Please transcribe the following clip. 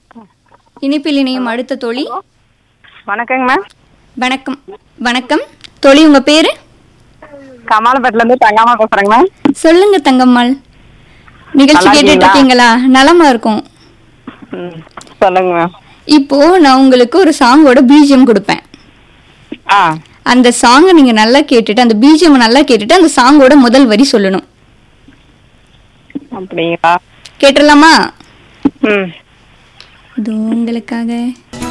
இனிப்பில் இணையும் அடுத்த தோழி வணக்கங்க மேம் வணக்கம் வணக்கம் தோழி உங்க பேரு கமாலப்பேட்டில இருந்து தங்காமா பேசுறேங்க மேம் சொல்லுங்க தங்கம்மாள் நிகழ்ச்சி நல்லா கேட்டுட்டு இருக்கீங்களா நலமா இருக்கும் ம், சொல்லுங்க மேம் இப்போ நான் உங்களுக்கு ஒரு சாங்கோட பிஜிஎம் கொடுப்பேன் ஆ அந்த சாங்கை நீங்க நல்லா கேட்டுட்டு அந்த பிஜிஎம் நல்லா கேட்டுட்டு அந்த சாங்கோட முதல் வரி சொல்லணும் அப்படிங்களா கேட்டுடலாமா ம் இது உங்களுக்காக